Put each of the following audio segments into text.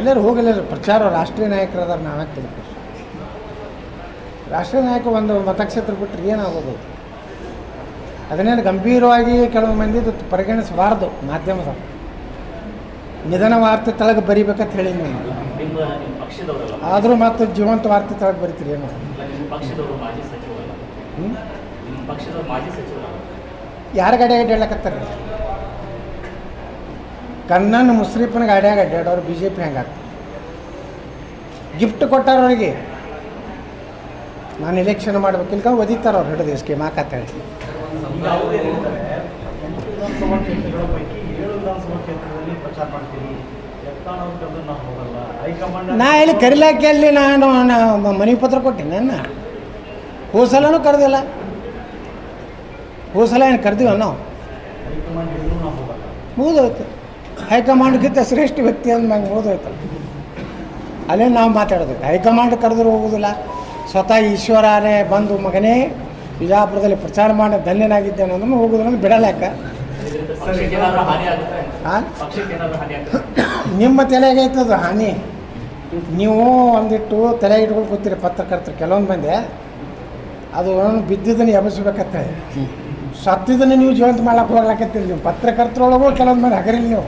ಎಲ್ಲರೂ ಹೋಗಲ್ಲ ಪ್ರಚಾರ ರಾಷ್ಟ್ರೀಯ ನಾಯಕರು ಅದಾರ ನಾವೇ ತಿಳ್ಕೊ ರಾಷ್ಟ್ರೀಯ ನಾಯಕ ಒಂದು ಮತಕ್ಷೇತ್ರ ಬಿಟ್ಟರೆ ಏನಾಗೋದು ಅದನ್ನೇನು ಗಂಭೀರವಾಗಿ ಕೆಲವು ಮಂದಿದು ಪರಿಗಣಿಸಬಾರ್ದು ಮಾಧ್ಯಮದ ನಿಧನ ವಾರ್ತೆ ತಳಗೆ ಬರಿಬೇಕಂತ ಹೇಳಿ ನೀವು ನಿಮ್ಮ ನಿಮ್ಮ ಪಕ್ಷದವರಲ್ಲ ಆದರೂ ಮತ್ತು ಜೀವಂತ ವಾರ್ತೆ ತಳಗೆ ಬರಿತೀರಿ ಏನು ನಿಮ್ಮ ಪಕ್ಷದವರು ಮಾಜಿ ಸಚಿವರಲ್ಲ ಹ್ಞೂ ನಿಮ್ಮ ಪಕ್ಷದವರು ಮಾಜಿ ಸಚಿವರಲ್ಲ ಯಾರ ಗಾಡಿಯಾಗ ಅಡ್ಡಾಡ್ಲಕತ್ತಾರ ಕಣ್ಣನ್ ಮುಸ್ರಿಫನ ಗಾಡಿಯಾಗ ಅಡ್ಡಾಡೋರು ಬಿ ಜೆ ಪಿ ಹಂಗಾಗ್ತದೆ ಗಿಫ್ಟ್ ಕೊಟ್ಟಾರ ಅವ್ರಿಗೆ ನಾನು ಎಲೆಕ್ಷನ್ ಮಾಡ್ಬೇಕಿಲ್ಕ ಒದಿತಾರ ಅವ್ರು ಹಿಡಿದು ಸ್ಕೀಮ್ ಹಾಕತ್ತೇಳಿ ಈಗ ಅವರು ಏನು ಹೇಳ್ತಾರೆ ಎಂಟು ವಿಧಾನಸಭಾ ಕ್ಷೇತ್ರಗಳ ಪೈಕಿ ಏಳು ವಿಧಾನಸಭಾ ಕ್ಷೇತ್ರದಲ್ಲಿ ಪ್ರಚಾರ ಮಾಡ್ತೀವಿ ಎತ್ತಾಣ ಅಂತಂದ್ರೆ ನಾವು ಹೋಗಲ್ಲ ಹೈಕಮಾಂಡ್ ನಾ ಎಲ್ಲಿ ಕರಿಲಾಕೆ ಅಲ್ಲಿ ನಾನು ನಾ- ಮನವಿ ಪತ್ರ ಕೊಟ್ಟೆ ನನ್ನ ಹೋಸಲನೂ ಕರೆದಿಲ್ಲ ಹೋಸಲ ಏನು ಕರೆದಿವ ನಾವು ಹೈಕಮಾಂಡ್ ಹಿಡಿದ್ರು ನಾವು ಹೋಗಲ್ಲ ಮುಗಿದೋಯ್ತು ಹೈಕಮಾಂಡ್ಗಿಂತ ಶ್ರೇಷ್ಠ ವ್ಯಕ್ತಿ ಅಂದ್ಮೇಲೆ ಮುಗಿದೋಯ್ತಲ್ಲ ಅಲ್ಲೇ ನಾವು ಮಾತಾಡೋದು ಹೈಕಮಾಂಡ್ ಕರೆದ್ರು ಹೋಗೋದಿಲ್ಲ ಸ್ವತಃ ಈಶ್ವರನೇ ಬಂದು ಮಗನೇ ಬಿಜಾಪುರದಲ್ಲಿ ಪ್ರಚಾರ ಮಾಡಿ ಧನ್ಯನಾಗಿದ್ದೇನೆ ಅಂದ್ರೂ ಹೋಗೋದಿಲ್ಲ ಅಂದ್ರೆ ಬಿಡಲ್ಯಾಕ ಇದರಿಂದ ಪಕ್ಷಕ್ಕೆ ಏನಾದರೂ ಹಾನಿ ಆಗುತ್ತೆ ಹಾಂ ಪಕ್ಷಕ್ಕೆ ಏನಾದರೂ ಹಾನಿ ಆಗುತ್ತೆ ನಿಮ್ಮ ತಲೆಗೆ ಐತದು ಹಾನಿ ನೀವು ಒಂದಿಟ್ಟು ತಲೆ ಇಟ್ಕೊಂಡು ಕೂತೀರಿ ಪತ್ರಕರ್ತರು ಕೆಲವೊಂದು ಮಂದಿ ಅದು ಬಿದ್ದಿದ್ದನ್ನು ಎಬಸ್ಬೇಕಂತ ಸತ್ತಿದ್ದನ್ನು ನೀವು ಜೀವಂತ ಮಾಡ್ಲಕ್ಕೆ ಹೋಗ್ಲಾಕತ್ತೀರಿ ನೀವು ಪತ್ರಕರ್ತರೊಳಗೂ ಕೆಲವೊಂದು ಮಂದಿ ಹಗರಿಲ್ಲ ನೀವು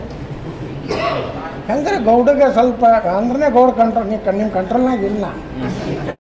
ಹೆಂಗಾರೆ ಗೌಡಗೆ ಸ್ವಲ್ಪ ಅಂದ್ರೆ ಗೌಡ ಕಂಟ್ರೋಲ್ ನೀವು ನಿಮ್ಮ ಕಂಟ್ರೋಲ್ನಾಗ ಇಲ್ಲ